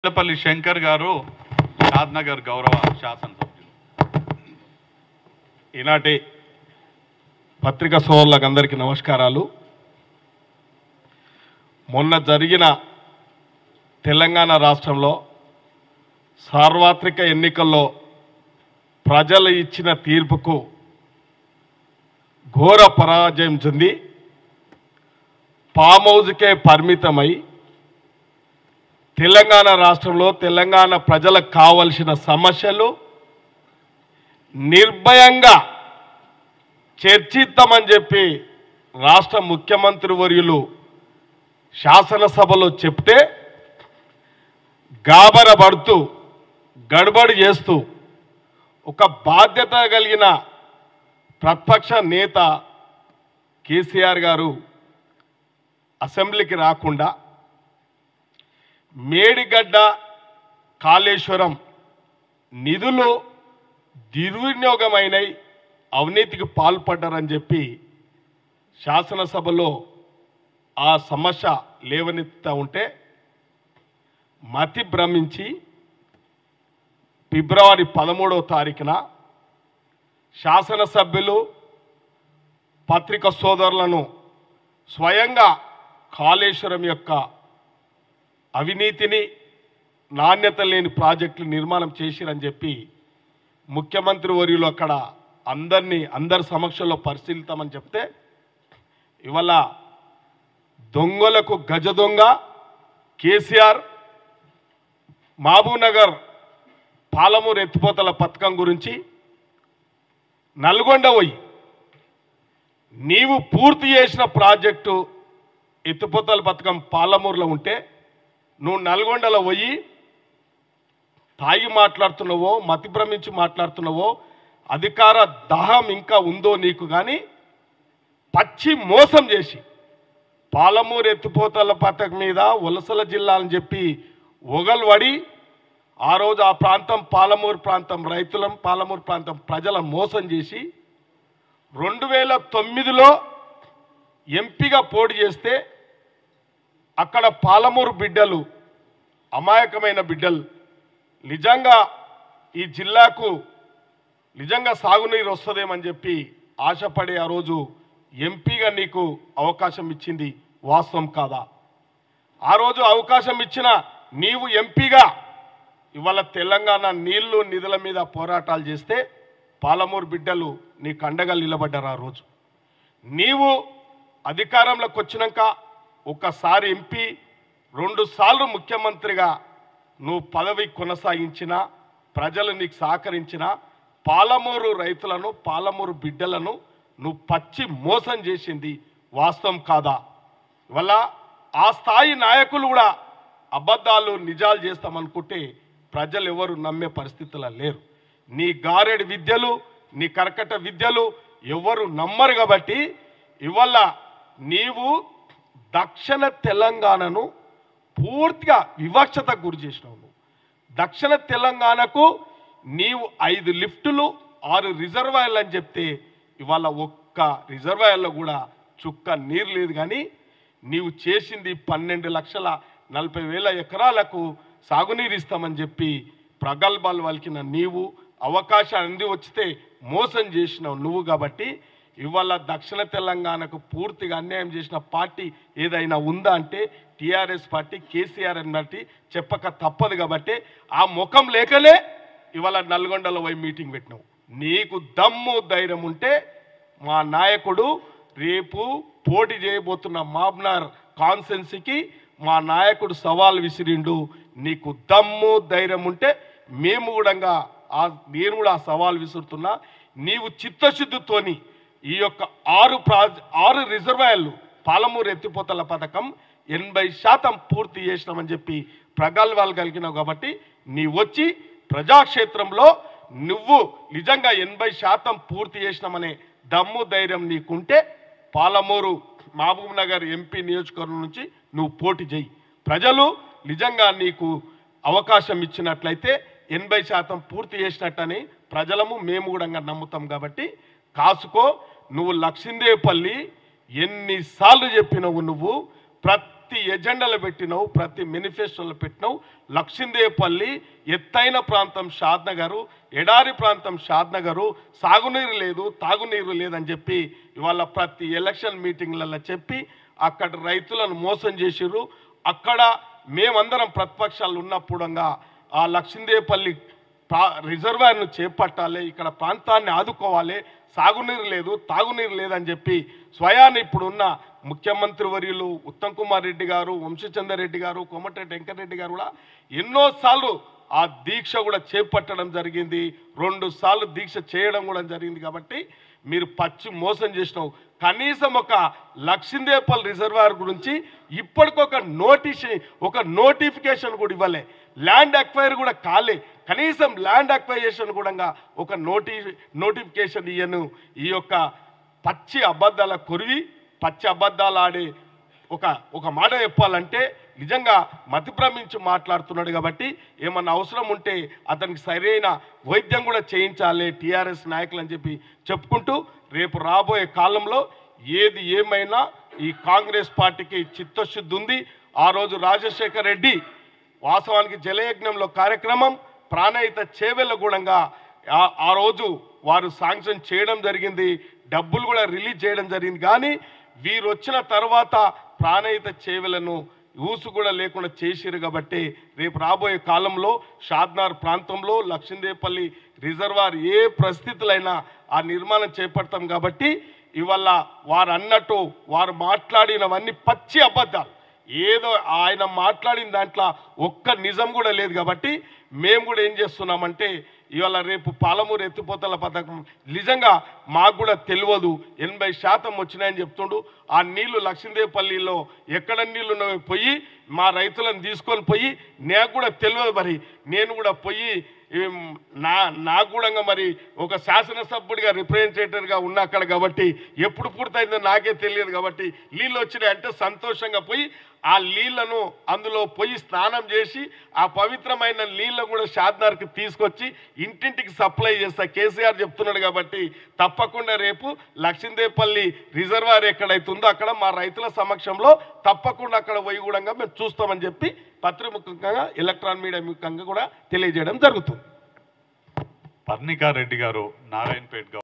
పెద్దపల్లి శంకర్ గారు షాద్నగర్ గౌరవ శాసనసభ్యులు ఈనాటి పత్రికా సోదరులకు అందరికీ నమస్కారాలు మొన్న జరిగిన తెలంగాణ రాష్ట్రంలో సార్వత్రిక ఎన్నికల్లో ప్రజలు ఇచ్చిన తీర్పుకు ఘోర పరాజయం చెంది ఫామ్ హౌజ్కే పరిమితమై తెలంగాణ రాష్ట్రంలో తెలంగాణ ప్రజలకు కావలసిన సమస్యలు నిర్భయంగా చర్చిద్దామని చెప్పి రాష్ట్ర ముఖ్యమంత్రి వర్యులు శాసనసభలో చెప్తే గాబరపడుతూ గడబడి చేస్తూ ఒక బాధ్యత కలిగిన ప్రతిపక్ష నేత కేసీఆర్ గారు అసెంబ్లీకి రాకుండా మేడిగడ్డ కాళేశ్వరం నిధులు దుర్వినియోగమైనవి అవినీతికి పాల్పడ్డారని చెప్పి శాసనసభలో ఆ సమస్య లేవనెత్తుతా ఉంటే మతి భ్రమించి ఫిబ్రవరి పదమూడవ తారీఖున శాసనసభ్యులు పత్రిక సోదరులను స్వయంగా కాళేశ్వరం యొక్క అవినీతిని నాణ్యత లేని ప్రాజెక్టులు నిర్మాణం చేసిరని చెప్పి ముఖ్యమంత్రి వర్యులు అక్కడ అందరినీ అందరి సమక్షంలో పరిశీలితామని చెప్తే ఇవాళ దొంగలకు గజ దొంగ కేసీఆర్ మహబూబ్నగర్ పాలమూరు ఎత్తిపోతల పథకం గురించి నల్గొండ పోయి నీవు పూర్తి చేసిన ప్రాజెక్టు ఎత్తిపోతల పథకం పాలమూరులో ఉంటే నువ్వు నల్గొండలో పోయి తాగి మాట్లాడుతున్నావో మతి భ్రమించి మాట్లాడుతున్నావో అధికార దహం ఇంకా ఉందో నీకు కానీ పచ్చి మోసం చేసి పాలమూరు ఎత్తిపోతల పథకం మీద వలసల జిల్లా అని చెప్పి ఒగల్వడి ఆ రోజు ఆ ప్రాంతం పాలమూరు ప్రాంతం రైతులం పాలమూరు ప్రాంతం ప్రజల మోసం చేసి రెండు వేల తొమ్మిదిలో ఎంపీగా పోటీ చేస్తే అక్కడ పాలమూరు బిడ్డలు అమాయకమైన బిడ్డలు నిజంగా ఈ జిల్లాకు నిజంగా సాగునీరు వస్తుందేమని చెప్పి ఆశపడి ఆ రోజు ఎంపీగా నీకు అవకాశం ఇచ్చింది వాస్తవం కాదా ఆ రోజు అవకాశం ఇచ్చిన నీవు ఎంపీగా ఇవాళ తెలంగాణ నీళ్లు నిధుల మీద పోరాటాలు చేస్తే పాలమూరు బిడ్డలు నీకు అండగా నిలబడ్డారు ఆ రోజు నీవు అధికారంలోకి వచ్చినాక ఒకసారి ఎంపీ రెండు సార్లు ముఖ్యమంత్రిగా నువ్వు పదవి కొనసాగించిన ప్రజలు నీకు సహకరించిన పాలమూరు రైతులను పాలమూరు బిడ్డలను నువ్వు పచ్చి మోసం చేసింది వాస్తవం కాదా వల్ల ఆ స్థాయి నాయకులు కూడా అబద్ధాలు నిజాలు చేస్తామనుకుంటే ప్రజలు ఎవరు నమ్మే పరిస్థితుల్లో లేరు నీ గారెడి విద్యలు నీ కర్కట విద్యలు ఎవరు నమ్మరు కాబట్టి ఇవల్ల నీవు దక్షిణ తెలంగాణను పూర్తిగా వివక్షత గురి చేసినావు నువ్వు దక్షిణ తెలంగాణకు నీవు ఐదు లిఫ్టులు ఆరు రిజర్వాయర్లు అని చెప్తే ఇవాళ ఒక్క రిజర్వాయర్లో కూడా చుక్క నీరు లేదు కానీ నీవు చేసింది పన్నెండు లక్షల నలభై వేల ఎకరాలకు సాగునీరు ఇస్తామని చెప్పి ప్రగల్భాలు వలికిన నీవు అవకాశం అంది వచ్చితే మోసం చేసినావు నువ్వు కాబట్టి ఇవాళ దక్షిణ తెలంగాణకు పూర్తిగా అన్యాయం చేసిన పార్టీ ఏదైనా ఉందా అంటే టీఆర్ఎస్ పార్టీ కేసీఆర్ అని బట్టి చెప్పక తప్పదు కాబట్టి ఆ ముఖం లేకనే ఇవాళ నల్గొండలో పోయి మీటింగ్ పెట్టినావు నీకు దమ్ము ధైర్యం ఉంటే మా నాయకుడు రేపు పోటీ చేయబోతున్న మాబ్నార్ కాన్సెన్సీకి మా నాయకుడు సవాల్ విసిరిండు నీకు దమ్ము ధైర్యం ఉంటే మేము కూడా ఆ నేను కూడా ఆ సవాల్ విసురుతున్నా నీవు చిత్తశుద్ధితోని ఈ యొక్క ఆరు ప్రాజ ఆరు రిజర్వాయర్లు పాలమూరు ఎత్తిపోతల పథకం ఎనభై శాతం పూర్తి చేసినామని చెప్పి ప్రగల్భాలు కలిగినావు కాబట్టి నీ వచ్చి ప్రజాక్షేత్రంలో నువ్వు నిజంగా ఎనభై శాతం పూర్తి చేసినామనే దమ్ము ధైర్యం నీకుంటే పాలమూరు మహబూబ్ నగర్ ఎంపీ నియోజకవర్గం నుంచి నువ్వు పోటీ చేయి ప్రజలు నిజంగా నీకు అవకాశం ఇచ్చినట్లయితే ఎనభై శాతం పూర్తి చేసినట్టని ప్రజలము మేము కూడా నమ్ముతాం కాబట్టి కాసుకో నువ్వు లక్షిందేపల్లి ఎన్నిసార్లు చెప్పినవు నువ్వు ప్రతి ప్రతి ఎజెండాలో పెట్టినావు ప్రతి మేనిఫెస్టోలో పెట్టినావు లక్షిందేపల్లి ఎత్తైన ప్రాంతం షాద్నగరు ఎడారి ప్రాంతం షాద్నగరు సాగునీరు లేదు తాగునీరు లేదని చెప్పి ఇవాళ ప్రతి ఎలక్షన్ మీటింగ్లలో చెప్పి అక్కడ రైతులను మోసం చేసిర్రు అక్కడ మేమందరం ప్రతిపక్షాలు ఉన్నప్పుడంగా ఆ లక్షిందేపల్లి ప్రా రిజర్వాయర్ను చేపట్టాలి ఇక్కడ ప్రాంతాన్ని ఆదుకోవాలి సాగునీరు లేదు తాగునీరు లేదని చెప్పి స్వయాన్ని ఇప్పుడున్న ముఖ్యమంత్రి వర్యులు ఉత్తమ్ కుమార్ రెడ్డి గారు వంశీచందర్ రెడ్డి గారు కోమటిరెడ్డి వెంకటరెడ్డి గారు కూడా ఎన్నోసార్లు ఆ దీక్ష కూడా చేపట్టడం జరిగింది రెండు సార్లు దీక్ష చేయడం కూడా జరిగింది కాబట్టి మీరు పచ్చి మోసం చేసినావు కనీసం ఒక లక్షిందేపల్ రిజర్వాయర్ గురించి ఇప్పటికొక నోటీస్ ఒక నోటిఫికేషన్ కూడా ఇవ్వలే ల్యాండ్ అక్వైర్ కూడా కాలే కనీసం ల్యాండ్ అక్వైజేషన్ కూడా ఒక నోటి నోటిఫికేషన్ ఇయ్యను ఈ యొక్క పచ్చి అబద్ధాల కొరివి పచ్చి అబద్ధాలు ఆడే ఒక ఒక మాట చెప్పాలంటే నిజంగా మతి భ్రమించి మాట్లాడుతున్నాడు కాబట్టి ఏమన్నా అవసరం ఉంటే అతనికి సరైన వైద్యం కూడా చేయించాలి టీఆర్ఎస్ నాయకులు అని చెప్పి చెప్పుకుంటూ రేపు రాబోయే కాలంలో ఏది ఏమైనా ఈ కాంగ్రెస్ పార్టీకి చిత్తశుద్ధి ఉంది ఆ రోజు రాజశేఖర్ రెడ్డి వాస్తవానికి జలయజ్ఞంలో కార్యక్రమం ప్రాణహిత చేవెళ్ళ గుణంగా ఆ- ఆ రోజు వారు శాంక్షన్ చేయడం జరిగింది డబ్బులు కూడా రిలీజ్ చేయడం జరిగింది కానీ వీరు వచ్చిన తర్వాత ప్రాణహిత చేవెలను ఊసు కూడా లేకుండా చేసిరు కాబట్టి రేపు రాబోయే కాలంలో షాద్నార్ ప్రాంతంలో లక్షిందేపల్లి రిజర్వాయర్ ఏ పరిస్థితులైనా ఆ నిర్మాణం చేపడతాం కాబట్టి ఇవాళ వారు అన్నట్టు వారు మాట్లాడినవన్నీ పచ్చి అబద్ధాలు ఏదో ఆయన మాట్లాడిన దాంట్లో ఒక్క నిజం కూడా లేదు కాబట్టి మేము కూడా ఏం చేస్తున్నామంటే ఇవాళ రేపు పాలమూరు ఎత్తిపోతల పథకం నిజంగా మాకు కూడా తెలియదు ఎనభై శాతం వచ్చినాయని చెప్తుండు ఆ నీళ్లు లక్ష్మీదేవపల్లిలో ఎక్కడ నీళ్లు ఉన్నవో పోయి మా రైతులను తీసుకొని పోయి నాకు కూడా తెలియదు మరి నేను కూడా పోయి ఏం, నా నాకు కూడా మరి ఒక శాసనసభ్యుడిగా రిప్రజెంటేటివ్గా ఉన్నా అక్కడ కాబట్టి ఎప్పుడు పూర్తయిందో నాకే తెలియదు కాబట్టి నీళ్ళు వచ్చినాయి అంటే సంతోషంగా పోయి ఆ నీళ్లను అందులో పోయి స్నానం చేసి ఆ పవిత్రమైన నీళ్ళను కూడా షాద్నార్కి తీసుకొచ్చి ఇంటింటికి సప్లై చేస్తా కేసీఆర్ చెప్తున్నాడు కాబట్టి తప్పకుండా రేపు లక్ష్మీదేపల్లి రిజర్వాయర్ ఎక్కడైతుందో అక్కడ మా రైతుల సమక్షంలో తప్పకుండా అక్కడ పోయి కూడా మేము చూస్తామని చెప్పి పత్రిముఖంగా ఎలక్ట్రాన్ మీడియా ముఖంగా కూడా తెలియజేయడం జరుగుతుంది పర్ణికా రెడ్డి గారు నారాయణపేట